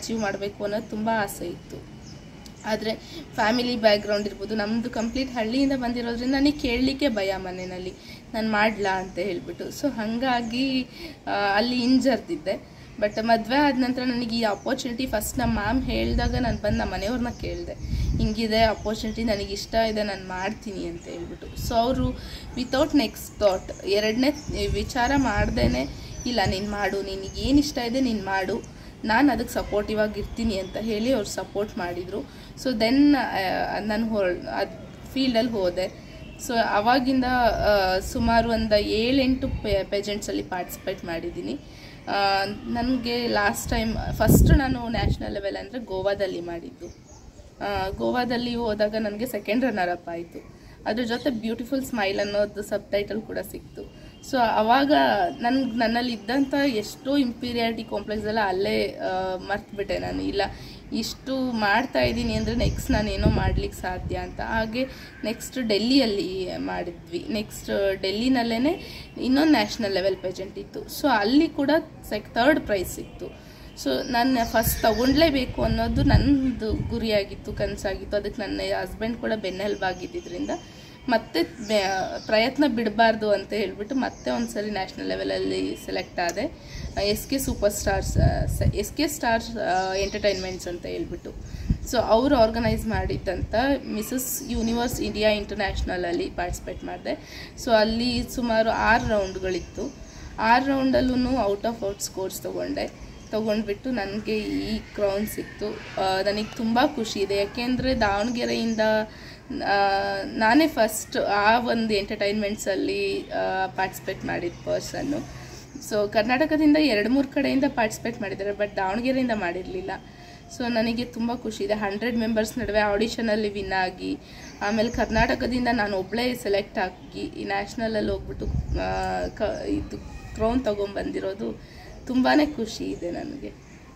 achieve ಮಾಡಬೇಕು ಅನ್ನೋದು ತುಂಬ ಆಸೆ ಇತ್ತು ಆದರೆ ಫ್ಯಾಮಿಲಿ ಬ್ಯಾಕ್ಗ್ರೌಂಡ್ ಇರ್ಬೋದು ನಮ್ಮದು ಕಂಪ್ಲೀಟ್ ಹಳ್ಳಿಯಿಂದ ಬಂದಿರೋದ್ರಿಂದ ನನಗೆ ಕೇಳಲಿಕ್ಕೆ ಭಯ ಮನೆಯಲ್ಲಿ ನಾನು ಮಾಡಲಾ ಅಂತ ಹೇಳ್ಬಿಟ್ಟು ಸೊ ಹಾಗಾಗಿ ಆ, ಅಲ್ಲಿ ಹಿಂಜರ್ದಿದ್ದೆ ಬಟ್ ಮದುವೆ ಆದ ನಂತರ ನನಗೆ ಈ ಅಪರ್ಚುನಿಟಿ ಫಸ್ಟ್ ನಮ್ಮ ಮ್ಯಾಮ್ ಹೇಳಿದಾಗ ನಾನು ಬಂದು ನಮ್ಮ ಮನೆಯವ್ರನ್ನ ಕೇಳಿದೆ ಹಿಂಗಿದೆ ಅಪರ್ಚುನಿಟಿ ನನಗೆ ಇಷ್ಟ ಇದೆ ನಾನು ಮಾಡ್ತೀನಿ ಅಂತ ಹೇಳ್ಬಿಟ್ಟು ಸೊ ಅವರು ವಿತೌಟ್ ನೆಕ್ಸ್ಟ್ ಥಾಟ್ ಎರಡನೇ ವಿಚಾರ ಮಾಡ್ದೇ ಇಲ್ಲ ನೀನು ಮಾಡು ನಿನಗೆ ಏನು ಇಷ್ಟ ಇದೆ ನೀನು ಮಾಡು ನಾನು ಅದಕ್ಕೆ ಸಪೋರ್ಟಿವ್ ಆಗಿ ಇರ್ತೀನಿ ಅಂತ ಹೇಳಿ ಅವ್ರು ಸಪೋರ್ಟ್ ಮಾಡಿದರು ಸೊ ದೆನ್ ನಾನು ಹೊ ಅದು ಫೀಲ್ಡಲ್ಲಿ ಹೋದೆ ಸೊ ಅವಾಗಿಂದ ಆ, ಸುಮಾರು ಒಂದು ಏಳೆಂಟು ಪೆ ಪೆಜೆಂಟ್ಸಲ್ಲಿ ಪಾರ್ಟಿಸಿಪೇಟ್ ಮಾಡಿದ್ದೀನಿ ನನಗೆ ಲಾಸ್ಟ್ ಟೈಮ್ ಫಸ್ಟ್ ನಾನು ನ್ಯಾಷನಲ್ ಲೆವೆಲ್ ಅಂದರೆ ಗೋವಾದಲ್ಲಿ ಮಾಡಿದ್ದು ಆ, ಗೋವಾದಲ್ಲಿ ಹೋದಾಗ ನನಗೆ ಸೆಕೆಂಡ್ ರನ್ನರ್ ಅಪ್ ಆಯಿತು ಅದ್ರ ಜೊತೆ ಬ್ಯೂಟಿಫುಲ್ ಸ್ಮೈಲ್ ಅನ್ನೋದು ಸಬ್ ಟೈಟಲ್ ಕೂಡ ಸಿಕ್ತು ಸೊ ಅವಾಗ ನನ್ಗೆ ನನ್ನಲ್ಲಿ ಇದ್ದಂಥ ಎಷ್ಟೋ ಇಂಪೀರಿಯಾರಿಟಿ ಕಾಂಪ್ಲೆಕ್ಸ್ ಎಲ್ಲ ಅಲ್ಲೇ ಮರ್ತ್ಬಿಟ್ಟೆ ನಾನು ಇಲ್ಲ ಇಷ್ಟು ಮಾಡ್ತಾ ಇದ್ದೀನಿ ಅಂದರೆ ನೆಕ್ಸ್ಟ್ ನಾನು ಏನೋ ಮಾಡ್ಲಿಕ್ಕೆ ಸಾಧ್ಯ ಅಂತ ಹಾಗೆ ನೆಕ್ಸ್ಟ್ ಡೆಲ್ಲಿಯಲ್ಲಿ ಮಾಡಿದ್ವಿ ನೆಕ್ಸ್ಟ್ ಡೆಲ್ಲಿನಲ್ಲೇ ಇನ್ನೊಂದು ನ್ಯಾಷನಲ್ ಲೆವೆಲ್ ಪೇಜೆಂಟ್ ಇತ್ತು ಸೊ ಅಲ್ಲಿ ಕೂಡ ಸೆಕ್ ಥರ್ಡ್ ಪ್ರೈಸ್ ಸಿಕ್ತು ಸೊ ನಾನು ಫಸ್ಟ್ ತಗೊಳ್ಲೇಬೇಕು ಅನ್ನೋದು ನನ್ನದು ಗುರಿಯಾಗಿತ್ತು ಕನಸಾಗಿತ್ತು ಅದಕ್ಕೆ ನನ್ನ ಹಸ್ಬೆಂಡ್ ಕೂಡ ಬೆನ್ನೆಲುಬಾಗಿದ್ದರಿಂದ ಮತ್ತೆ ಬೆ- ಪ್ರಯತ್ನ ಬಿಡಬಾರ್ದು ಅಂತ ಹೇಳ್ಬಿಟ್ಟು ಮತ್ತೆ ಒಂದ್ಸರಿ ನ್ಯಾಷನಲ್ ಲೆವೆಲಲ್ಲಿ ಸೆಲೆಕ್ಟ್ ಆದೆ S K super stars S K stars entertainments ಅಂತ ಹೇಳ್ಬಿಟ್ಟು ಸೊ ಅವರು ಆರ್ಗನೈಸ್ ಮಾಡಿದ್ದಂಥ ಮಿಸಸ್ ಯೂನಿವರ್ಸ್ ಇಂಡಿಯಾ ಇಂಟರ್ನ್ಯಾಷನಲಲ್ಲಿ ಪಾರ್ಟಿಸಿಪೇಟ್ ಮಾಡಿದೆ ಸೊ ಅಲ್ಲಿ ಸುಮಾರು ಆರು ರೌಂಡ್ಗಳಿತ್ತು ಆರು ರೌಂಡಲ್ಲೂ ಔಟ್ ಆಫ್ ಔಟ್ ಸ್ಕೋರ್ಸ್ ತೊಗೊಂಡೆ ತೊಗೊಂಡ್ಬಿಟ್ಟು ನನಗೆ ಈ ಕ್ರೌನ್ ಸಿಕ್ತು ನನಗೆ ತುಂಬ ಖುಷಿ ಇದೆ ಯಾಕೆಂದರೆ ದಾವಣಗೆರೆಯಿಂದ ಆ, ನಾನೇ ಫಸ್ಟ್ ಆ ಒಂದು ಎಂಟರ್ಟೈನ್ಮೆಂಟ್ಸಲ್ಲಿ ಪಾರ್ಟಿಸಿಪೇಟ್ ಮಾಡಿದ ಪರ್ಸನ್ನು ಸೊ ಕರ್ನಾಟಕದಿಂದ ಎರಡು ಮೂರು ಕಡೆಯಿಂದ ಪಾರ್ಟಿಸಿಪೇಟ್ ಮಾಡಿದ್ದಾರೆ ಬಟ್ ದಾವಣಗೆರೆಯಿಂದ ಮಾಡಿರಲಿಲ್ಲ ಸೊ ನನಗೆ ತುಂಬ ಖುಷಿ ಇದೆ ಹಂಡ್ರೆಡ್ ಮೆಂಬರ್ಸ್ ನಡುವೆ ಆಡಿಷನಲ್ಲಿ ವಿನ್ ಆಗಿ ಆಮೇಲೆ ಕರ್ನಾಟಕದಿಂದ ನಾನು ಒಬ್ಬಳೇ ಸೆಲೆಕ್ಟ್ ಆಗಿ ಈ ನ್ಯಾಷನಲಲ್ಲಿ ಹೋಗ್ಬಿಟ್ಟು ಆ, ಕ ಇದು ಕ್ರೌನ್ ತೊಗೊಂಬಂದಿರೋದು ತುಂಬಾ ಖುಷಿ ಇದೆ ನನಗೆ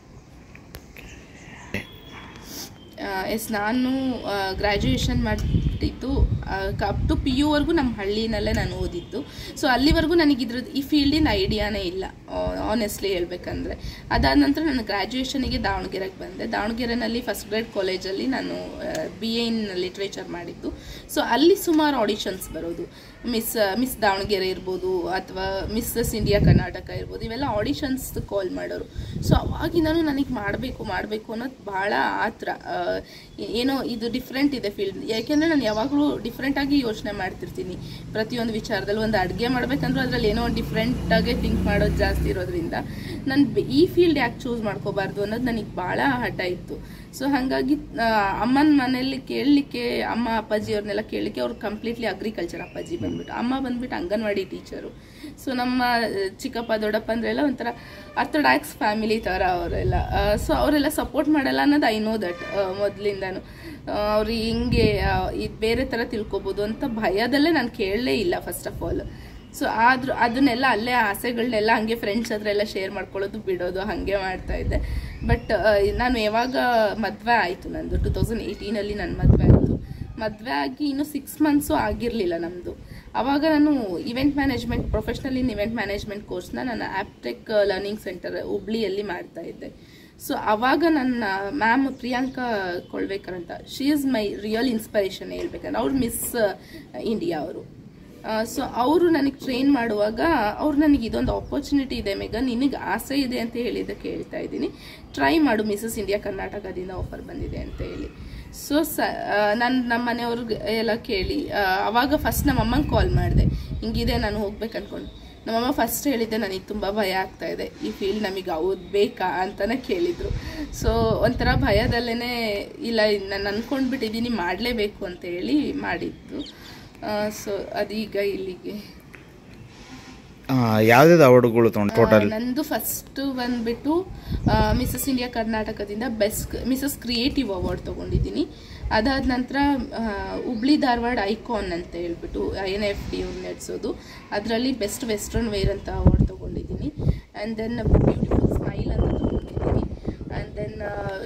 ಎಸ್ ನಾನು ಗ್ರ್ಯಾಜುಯೇಷನ್ ಮಾಡಿದ್ದು ಅಪ್ ಟು ಪಿ ಯುವರೆಗೂ ನಮ್ಮ ಹಳ್ಳಿನಲ್ಲೇ ನಾನು ಓದಿದ್ದು ಸೊ ಅಲ್ಲಿವರೆಗೂ ನನಗೆ ಇದ್ರದ್ದು ಈ ಫೀಲ್ಡಿನ ಐಡಿಯಾನೇ ಇಲ್ಲ ಆನೆಸ್ಟ್ಲಿ ಹೇಳ್ಬೇಕಂದ್ರೆ ಅದಾದ ನಂತರ ನಾನು ಗ್ರ್ಯಾಜುಯೇಷನಿಗೆ ದಾವಣಗೆರೆಗೆ ಬಂದೆ ದಾವಣಗೆರೆನಲ್ಲಿ ಫಸ್ಟ್ ಗ್ರೇಡ್ ಕಾಲೇಜಲ್ಲಿ ನಾನು ಬಿ ಎ ಇನ್ ಲಿಟ್ರೇಚರ್ ಮಾಡಿದ್ದು ಸೊ ಅಲ್ಲಿ ಸುಮಾರು ಆಡಿಷನ್ಸ್ ಬರೋದು ಮಿಸ್ ಮಿಸ್ ದಾವಣಗೆರೆ ಇರ್ಬೋದು ಅಥವಾ ಮಿಸ್ಸಸ್ ಇಂಡಿಯಾ ಕರ್ನಾಟಕ ಇರ್ಬೋದು ಇವೆಲ್ಲ ಆಡಿಷನ್ಸ್ ಕಾಲ್ ಮಾಡೋರು ಸೊ ಅವಾಗಿಂದನೂ ನನಗೆ ಮಾಡಬೇಕು ಮಾಡಬೇಕು ಅನ್ನೋದು ಭಾಳ ಆತ್ರ ಆ, ಏನೋ ಇದು ಡಿಫ್ರೆಂಟ್ ಇದೆ ಫೀಲ್ಡ್ ಯಾಕೆಂದರೆ ನಾನು ಯಾವಾಗಲೂ ಡಿಫ್ರೆಂಟಾಗಿ ಯೋಚನೆ ಮಾಡ್ತಿರ್ತೀನಿ ಪ್ರತಿಯೊಂದು ವಿಚಾರದಲ್ಲಿ ಒಂದು ಅಡುಗೆ ಮಾಡಬೇಕಂದ್ರೂ ಅದರಲ್ಲಿ ಏನೋ ಡಿಫ್ರೆಂಟಾಗೆ ಥಿಂಕ್ ಮಾಡೋದು ಜಾಸ್ತಿ ಇರೋದ್ರಿಂದ ನಾನು ಈ ಫೀಲ್ಡ್ ಯಾಕೆ ಚೂಸ್ ಮಾಡ್ಕೋಬಾರ್ದು ಅನ್ನೋದು ನನಗೆ ಭಾಳ ಹಠ ಇತ್ತು ಸೊ ಹಾಗಾಗಿ ಅಮ್ಮನ ಮನೆಯಲ್ಲಿ ಕೇಳಲಿಕ್ಕೆ ಅಮ್ಮ ಅಪ್ಪಾಜಿ ಅವ್ರನ್ನೆಲ್ಲ ಕೇಳಲಿಕ್ಕೆ ಅವ್ರು ಕಂಪ್ಲೀಟ್ಲಿ ಅಗ್ರಿಕಲ್ಚರ್ ಅಪ್ಪಾಜಿ ಬಂದ್ಬಿಟ್ಟು ಅಮ್ಮ ಬಂದ್ಬಿಟ್ಟು ಅಂಗನವಾಡಿ ಟೀಚರು ಸೊ ನಮ್ಮ ಆ, ಚಿಕ್ಕಪ್ಪ ದೊಡ್ಡಪ್ಪ ಅಂದ್ರೆಲ್ಲ ಒಂಥರ ಅರ್ಥಡಾಕ್ಸ್ ಫ್ಯಾಮಿಲಿ ಥರ ಅವರೆಲ್ಲ ಸೊ ಅವರೆಲ್ಲ ಸಪೋರ್ಟ್ ಮಾಡಲ್ಲ ಅನ್ನೋದು ಐ ನೋ ದಟ್ ಮೊದಲಿಂದನು ಅವ್ರು ಹಿಂಗೆ ಇದು ಬೇರೆ ಥರ ತಿಳ್ಕೊಬೋದು ಅಂತ ಭಯದಲ್ಲೇ ನಾನು ಕೇಳಲೇ ಇಲ್ಲ ಫಸ್ಟ್ ಆಫ್ ಆಲ್ ಸೊ ಆದ್ರೂ ಅದನ್ನೆಲ್ಲ ಅಲ್ಲೇ ಆಸೆಗಳನ್ನೆಲ್ಲ ಹಂಗೆ ಫ್ರೆಂಡ್ಸ್ ಹತ್ರ ಎಲ್ಲ ಶೇರ್ ಮಾಡ್ಕೊಳ್ಳೋದು ಬಿಡೋದು ಹಾಗೆ ಮಾಡ್ತಾ ಇದ್ದೆ ಬಟ್ ನಾನು ಯಾವಾಗ ಮದುವೆ ಆಯಿತು ನಂದು ಟು ತೌಸಂಡ್ ಏಯ್ಟೀನಲ್ಲಿ ನನ್ನ ಮದುವೆ ಆಯಿತು ಮದುವೆ ಆಗಿ ಇನ್ನೂ ಸಿಕ್ಸ್ ಮಂತ್ಸು ಆಗಿರಲಿಲ್ಲ ನಮ್ಮದು ಆವಾಗ ನಾನು event management professional in event management ಕೋರ್ಸ್ನ ನಾನು ಆಪ್ಟೆಕ್ ಲರ್ನಿಂಗ್ ಸೆಂಟರ್ ಹುಬ್ಳಿಯಲ್ಲಿ ಮಾಡ್ತಾ ಇದ್ದೆ ಸೊ ಅವಾಗ ನನ್ನ ಮ್ಯಾಮ್ ಪ್ರಿಯಾಂಕಾ ಕೊಳ್ಬೇಕರ್ ಅಂತ she is my real inspiration ಹೇಳ್ಬೇಕಂದ್ರೆ ಅವ್ರು ಮಿಸ್ ಇಂಡಿಯಾ ಅವರು ಸೊ ಅವರು ನನಗೆ ಟ್ರೈನ್ ಮಾಡುವಾಗ ಅವ್ರು ನನಗೆ ಇದೊಂದು ಆಪರ್ಚುನಿಟಿ ಇದೆ ಮೇಗ ನಿನಗೆ ಆಸೆ ಇದೆ ಅಂತ ಹೇಳಿದ್ದಕ್ಕೆ ಹೇಳ್ತಾ ಇದ್ದೀನಿ ಟ್ರೈ ಮಾಡು ಮಿಸಸ್ ಇಂಡಿಯಾ ಕರ್ನಾಟಕದಿಂದ ಆಫರ್ ಬಂದಿದೆ ಅಂತ ಹೇಳಿ ಸೊ ಸ ನಾನು ನಮ್ಮ ಮನೆಯವ್ರಿಗೆ ಎಲ್ಲ ಕೇಳಿ ಆ, ಅವಾಗ ಫಸ್ಟ್ ನಮ್ಮ ಅಮ್ಮಂಗೆ ಕಾಲ್ ಮಾಡಿದೆ ಹಿಂಗಿದೆ ನಾನು ಹೋಗ್ಬೇಕು ಅನ್ಕೊಂಡು ನಮ್ಮಮ್ಮ ಫಸ್ಟ್ ಹೇಳಿದ್ದೆ ನನಗೆ ತುಂಬ ಭಯ ಆಗ್ತಾ ಇದೆ ಈ ಫೀಲ್ಡ್ ನಮಗೆ ಹೌದು ಬೇಕಾ ಅಂತಲೇ ಕೇಳಿದರು ಸೊ ಒಂಥರ ಭಯದಲ್ಲೇ ಇಲ್ಲ ನಾನು ಅಂದ್ಕೊಂಡ್ಬಿಟ್ಟಿದ್ದೀನಿ ಮಾಡಲೇಬೇಕು ಅಂತ ಹೇಳಿ ಮಾಡಿದ್ದು ಸೊ ಅದೀಗ ಇಲ್ಲಿಗೆ ಯಾವ್ದಾವ್ದು ಅವಾರ್ಡ್ಗಳು ತೊಗೊಂಡು ಟೋಟಲ್ ಆ, ನಂದು ಫಸ್ಟ್ ಬಂದ್ಬಿಟ್ಟು ಮಿಸಸ್ ಇಂಡಿಯಾ ಕರ್ನಾಟಕದಿಂದ ಬೆಸ್ಟ್ ಮಿಸಸ್ ಕ್ರಿಯೇಟಿವ್ ಅವಾರ್ಡ್ ತೊಗೊಂಡಿದ್ದೀನಿ ಅದಾದ ನಂತರ ಹುಬ್ಳಿ ಧಾರವಾಡ ಐಕಾನ್ ಅಂತ ಹೇಳ್ಬಿಟ್ಟು ಐ ಎನ್ ಎಫ್ ಡಿ ಅವ್ರು ನಡೆಸೋದು ಅದರಲ್ಲಿ ಬೆಸ್ಟ್ ವೆಸ್ಟರ್ನ್ ವೇರ್ ಅಂತ ಅವಾರ್ಡ್ ತೊಗೊಂಡಿದ್ದೀನಿ ಆ್ಯಂಡ್ ದೆನ್ ಬ್ಯೂಟಿಫುಲ್ ಸ್ಮೈಲ್ ಅಂತ ತೊಗೊಂಡಿದ್ದೀನಿ ಆ್ಯಂಡ್ ದೆನ್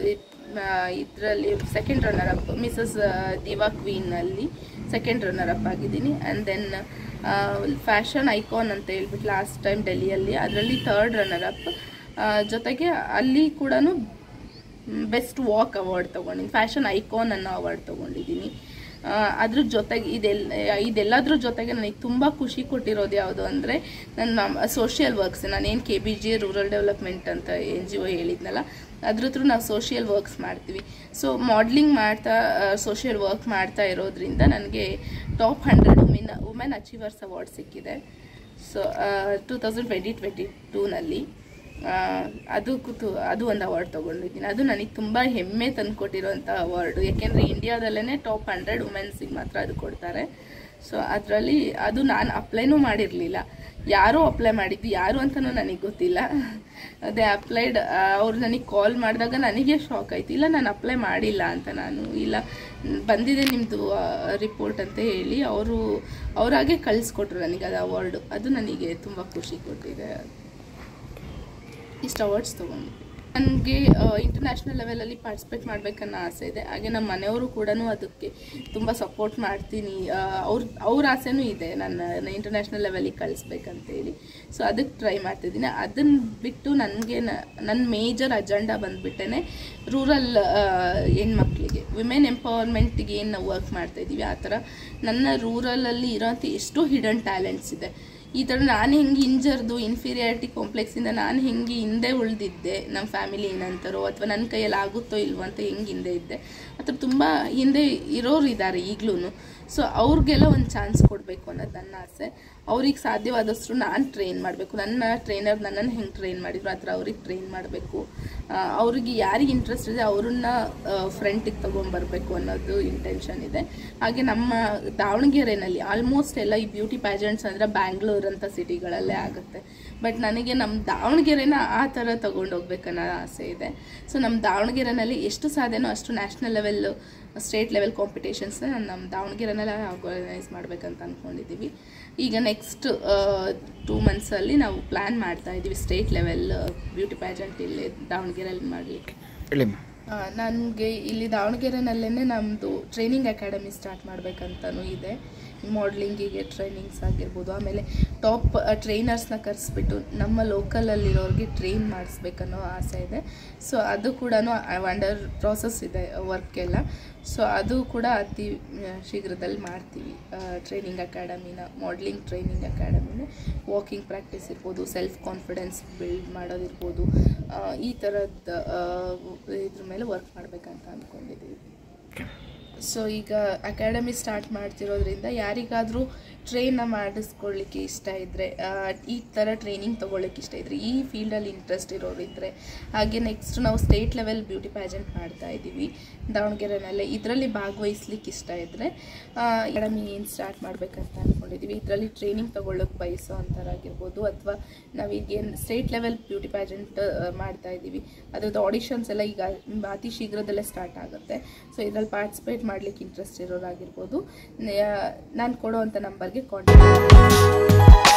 ಇದರಲ್ಲಿ second runner up Mrs diva ಕ್ವೀನಲ್ಲಿ ಸೆಕೆಂಡ್ ರನ್ನರ್ ಅಪ್ ಆಗಿದ್ದೀನಿ ಆ್ಯಂಡ್ ದೆನ್ ಫ್ಯಾಷನ್ ಐಕಾನ್ ಅಂತ ಹೇಳ್ಬಿಟ್ಟು ಲಾಸ್ಟ್ ಟೈಮ್ ಡೆಲ್ಲಿಯಲ್ಲಿ ಅದರಲ್ಲಿ ಥರ್ಡ್ ರನ್ನರ್ ಅಪ್ ಜೊತೆಗೆ ಅಲ್ಲಿ ಕೂಡ ಬೆಸ್ಟ್ ವಾಕ್ ಅವಾರ್ಡ್ ತೊಗೊಂಡಿದ್ದೀನಿ ಫ್ಯಾಷನ್ ಐಕಾನ್ ಅನ್ನೋ ಅವಾರ್ಡ್ ತೊಗೊಂಡಿದ್ದೀನಿ ಆ, ಅದ್ರ ಜೊತೆಗೆ ಇದೆಲ್ಲ ಇದೆಲ್ಲದ್ರ ಜೊತೆಗೆ ನನಗೆ ತುಂಬ ಖುಷಿ ಕೊಟ್ಟಿರೋದು ಯಾವುದು ಅಂದರೆ ನನ್ನ ಸೋಷಿಯಲ್ ವರ್ಕ್ಸ್ ನಾನೇನು K B G rural development ಅಂತ ಎನ್ ಜಿ ಒ ಹೇಳಿದ್ನಲ್ಲ ಅದ್ರ ಹತ್ರ ನಾವು ಸೋಷಿಯಲ್ ವರ್ಕ್ಸ್ ಮಾಡ್ತೀವಿ ಸೊ ಮಾಡ್ಲಿಂಗ್ ಮಾಡ್ತಾ ಸೋಷಿಯಲ್ ವರ್ಕ್ ಮಾಡ್ತಾ ಇರೋದ್ರಿಂದ ನನಗೆ top hundred women women achievers award ಸಿಕ್ಕಿದೆ so two thousand twenty twenty ಟೂನಲ್ಲಿ ಅದು ಕೂತು ಅದು ಒಂದು ಅವಾರ್ಡ್ ತೊಗೊಂಡಿದ್ದೀನಿ ಅದು ನನಗೆ ತುಂಬ ಹೆಮ್ಮೆ ತಂದುಕೊಟ್ಟಿರೋಂಥ ಅವಾರ್ಡು ಯಾಕೆಂದರೆ ಇಂಡಿಯಾದಲ್ಲೇ ಟಾಪ್ ಹಂಡ್ರೆಡ್ ವುಮೆನ್ಸಿಗೆ ಮಾತ್ರ ಅದು ಕೊಡ್ತಾರೆ ಸೊ ಅದರಲ್ಲಿ ಅದು ನಾನು ಅಪ್ಲೈನೂ ಮಾಡಿರಲಿಲ್ಲ ಯಾರೋ ಅಪ್ಲೈ ಮಾಡಿದ್ದು ಯಾರು ಅಂತಲೂ ನನಗೆ ಗೊತ್ತಿಲ್ಲ ಅದೇ ಅಪ್ಲೈಡ್ ಅವ್ರು ನನಗೆ ಕಾಲ್ ಮಾಡಿದಾಗ ನನಗೆ ಶಾಕ್ ಆಯ್ತು ಇಲ್ಲ ನಾನು ಅಪ್ಲೈ ಮಾಡಿಲ್ಲ ಅಂತ ನಾನು ಇಲ್ಲ ಮ್, ಬಂದಿದೆ ನಿಮ್ಮದು ರಿಪೋರ್ಟ್ ಅಂತ ಹೇಳಿ ಅವರು ಅವರಾಗೆ ಕಳಿಸ್ಕೊಟ್ರು ನನಗೆ ಅದು ಅವಾರ್ಡು ಅದು ನನಗೆ ತುಂಬ ಖುಷಿ ಕೊಟ್ಟಿದೆ ಇಷ್ಟು ಅವಾರ್ಡ್ಸ್ ತೊಗೊಂಡು ನನಗೆ ಇಂಟರ್ನ್ಯಾಷನಲ್ ಲೆವೆಲಲ್ಲಿ ಪಾರ್ಟಿಸಿಪೇಟ್ ಮಾಡಬೇಕನ್ನೋ ಆಸೆ ಇದೆ ಹಾಗೆ ನಮ್ಮ ಮನೆಯವರು ಕೂಡ ಅದಕ್ಕೆ ತುಂಬ ಸಪೋರ್ಟ್ ಮಾಡ್ತೀನಿ ಅವ್ರ ಅವ್ರ ಆಸೆನೂ ಇದೆ ನನ್ನ ಇಂಟರ್ನ್ಯಾಷನಲ್ ಲೆವೆಲಿಗೆ ಕಳಿಸ್ಬೇಕಂತೇಳಿ ಸೊ ಅದಕ್ಕೆ ಟ್ರೈ ಮಾಡ್ತಿದ್ದೀನಿ ಅದನ್ನು ಬಿಟ್ಟು ನನಗೆ ನನ್ನ ಮೇಜರ್ ಅಜೆಂಡಾ ಬಂದುಬಿಟ್ಟೆ ರೂರಲ್ ಹೆಣ್ಮಕ್ಳಿಗೆ ವಿಮೆನ್ ಎಂಪವರ್ಮೆಂಟಿಗೆ ಏನು ನಾವು ವರ್ಕ್ ಮಾಡ್ತಾಯಿದ್ದೀವಿ ಆ ಥರ ನನ್ನ ರೂರಲಲ್ಲಿ ಇರೋಂಥ ಎಷ್ಟೋ ಹಿಡನ್ ಟ್ಯಾಲೆಂಟ್ಸ್ ಇದೆ ಈ ಥರ ನಾನು ಹೆಂಗೆ ಇಂಜರ್ದು ಇನ್ಫೀರಿಯಾರಿಟಿ ಕಾಂಪ್ಲೆಕ್ಸಿಂದ ನಾನು ಹೆಂಗೆ ಹಿಂದೆ ಉಳಿದಿದ್ದೆ ನಮ್ಮ ಫ್ಯಾಮಿಲಿ ಏನಂತಾರೋ ಅಥವಾ ನನ್ನ ಕೈಯಲ್ಲಿ ಆಗುತ್ತೋ ಇಲ್ವೋ ಅಂತ ಹೆಂಗೆ ಹಿಂದೆ ಇದ್ದೆ ಆ ಥರ ತುಂಬ ಹಿಂದೆ ಇರೋರು ಇದ್ದಾರೆ ಈಗಲೂ ಸೊ ಅವ್ರಿಗೆಲ್ಲ ಒಂದು ಚಾನ್ಸ್ ಕೊಡಬೇಕು ಅನ್ನೋದು ನನ್ನ ಆಸೆ ಅವ್ರಿಗೆ ಸಾಧ್ಯವಾದಷ್ಟು ನಾನು ಟ್ರೈನ್ ಮಾಡಬೇಕು ನನ್ನ ಟ್ರೈನರ್ ನನ್ನನ್ನು ಹೆಂಗೆ ಟ್ರೈನ್ ಮಾಡಿದ್ರು ಆ ಥರ ಅವ್ರಿಗೆ ಟ್ರೈನ್ ಮಾಡಬೇಕು ಅವ್ರಿಗೆ ಯಾರಿಗೆ ಇಂಟ್ರೆಸ್ಟ್ ಇದೆ ಅವ್ರನ್ನ ಫ್ರಂಟಿಗೆ ತೊಗೊಂಬರ್ಬೇಕು ಅನ್ನೋದು ಇಂಟೆನ್ಷನ್ ಇದೆ ಹಾಗೆ ನಮ್ಮ ದಾವಣಗೆರೆನಲ್ಲಿ ಆಲ್ಮೋಸ್ಟ್ ಎಲ್ಲ ಈ ಬ್ಯೂಟಿ ಪ್ಯಾಜೆಂಟ್ಸ್ ಅಂದರೆ ಬ್ಯಾಂಗ್ಳೂರ್ ಅಂತ ಸಿಟಿಗಳಲ್ಲೇ ಆಗುತ್ತೆ ಬಟ್ ನನಗೆ ನಮ್ಮ ದಾವಣಗೆರೆನ ಆ ಥರ ತೊಗೊಂಡೋಗ್ಬೇಕನ್ನೋ ಆಸೆ ಇದೆ ಸೊ ನಮ್ಮ ದಾವಣಗೆರೆನಲ್ಲಿ ಎಷ್ಟು ಸಾಧ್ಯನೋ ಅಷ್ಟು ನ್ಯಾಷನಲ್ ಲೆವೆಲ್ ಸ್ಟೇಟ್ ಲೆವೆಲ್ ಕಾಂಪಿಟೇಷನ್ಸ್ನ ನಾನು ನಮ್ಮ ದಾವಣಗೆರೆನಲ್ಲೇ ಆರ್ಗನೈಸ್ ಮಾಡಬೇಕಂತ ಅಂದ್ಕೊಂಡಿದ್ದೀವಿ ಈಗ ನೆಕ್ಸ್ಟ್ ಟೂ ಮಂತ್ಸಲ್ಲಿ ನಾವು ಪ್ಲ್ಯಾನ್ ಮಾಡ್ತಾ ಇದ್ದೀವಿ ಸ್ಟೇಟ್ ಲೆವೆಲ್ ಬ್ಯೂಟಿ ಪ್ಯಾಜೆಂಟ್ ಇಲ್ಲಿ ದಾವಣಗೆರೆಯಲ್ಲಿ ಮಾಡಲಿಕ್ಕೆ ಹೇಳಿಮ್ಮ ನನಗೆ ಇಲ್ಲಿ ದಾವಣಗೆರೆನಲ್ಲೇ ನಮ್ಮದು ಟ್ರೈನಿಂಗ್ ಅಕಾಡೆಮಿ ಸ್ಟಾರ್ಟ್ ಮಾಡಬೇಕಂತನೂ ಇದೆ ಮಾಡ್ಲಿಂಗಿಗೆ ಟ್ರೈನಿಂಗ್ಸ್ ಆಗಿರ್ಬೋದು ಆಮೇಲೆ ಟಾಪ್ ಟ್ರೈನರ್ಸ್ನ ಕರೆಸ್ಬಿಟ್ಟು ನಮ್ಮ ಲೋಕಲಲ್ಲಿರೋರಿಗೆ ಟ್ರೈನ್ ಮಾಡಿಸ್ಬೇಕನ್ನೋ ಆಸೆ ಇದೆ ಸೊ ಅದು ಕೂಡ ಅಂಡರ್ ಪ್ರಾಸೆಸ್ ಇದೆ ವರ್ಕ್ ಎಲ್ಲ ಸೊ ಅದು ಕೂಡ ಅತಿ ಆ, ಶೀಘ್ರದಲ್ಲಿ ಮಾಡ್ತೀವಿ ಟ್ರೈನಿಂಗ್ ಅಕಾಡೆಮಿನ ಮಾಡ್ಲಿಂಗ್ ಟ್ರೈನಿಂಗ್ ಅಕಾಡೆಮಿನ ವಾಕಿಂಗ್ ಪ್ರಾಕ್ಟೀಸ್ ಇರ್ಬೋದು ಸೆಲ್ಫ್ ಕಾನ್ಫಿಡೆನ್ಸ್ ಬಿಲ್ಡ್ ಮಾಡೋದಿರ್ಬೋದು ಆ, ಈ ಥರದ್ದು ಇದ್ರ ಮೇಲೆ ವರ್ಕ್ ಮಾಡಬೇಕಂತ ಅಂದ್ಕೊಂಡಿದ್ದೀವಿ ಸೊ ಈಗ ಅಕಾಡೆಮಿ ಸ್ಟಾರ್ಟ್ ಮಾಡ್ತಿರೋದ್ರಿಂದ ಯಾರಿಗಾದರೂ ಟ್ರೈನ್ನ ಮಾಡಿಸ್ಕೊಳ್ಳಿಕ್ಕೆ ಇಷ್ಟ ಇದ್ದರೆ ಈ ಥರ ಟ್ರೈನಿಂಗ್ ತೊಗೊಳ್ಳಿಕ್ಕೆ ಇಷ್ಟ ಇದ್ದರೆ ಈ ಫೀಲ್ಡಲ್ಲಿ ಇಂಟ್ರೆಸ್ಟ್ ಇರೋರು ಇದ್ದರೆ ಹಾಗೆ ನೆಕ್ಸ್ಟ್ ನಾವು ಸ್ಟೇಟ್ ಲೆವೆಲ್ ಬ್ಯೂಟಿ ಪ್ಯಾಜೆಂಟ್ ಮಾಡ್ತಾ ಇದ್ದೀವಿ ದಾವಣಗೆರೆನಲ್ಲೇ ಇದರಲ್ಲಿ ಭಾಗವಹಿಸ್ಲಿಕ್ಕೆ ಇಷ್ಟ ಇದ್ದರೆ ಅಕಾಡೆಮಿ ಏನು ಸ್ಟಾರ್ಟ್ ಮಾಡಬೇಕಂತ ಅಂದ್ಕೊಂಡಿದ್ದೀವಿ ಇದರಲ್ಲಿ ಟ್ರೈನಿಂಗ್ ತೊಗೊಳ್ಳೋಕೆ ಬಯಸೋ ಅಂಥವ್ರಾಗಿರ್ಬೋದು ಅಥವಾ ನಾವೀಗೇನು ಸ್ಟೇಟ್ ಲೆವೆಲ್ ಬ್ಯೂಟಿ ಪ್ಯಾಜೆಂಟ್ ಮಾಡ್ತಾ ಇದ್ದೀವಿ ಅದ್ರದ್ದು ಆಡಿಷನ್ಸ್ ಎಲ್ಲ ಈಗ ಅತಿ ಶೀಘ್ರದಲ್ಲೇ ಸ್ಟಾರ್ಟ್ ಆಗುತ್ತೆ ಸೊ ಇದರಲ್ಲಿ ಪಾರ್ಟಿಸಿಪೇಟ್ ಮಾಡ್ಲಿಕ್ಕೆ ಇಂಟ್ರೆಸ್ಟ್ ಇರೋರಾಗಿರ್ಬೋದು ನಾನು ಕೊಡೋವಂಥ ನಂಬರ್ಗೆ ಕಾಂಟ್ಯಾಕ್ಟ್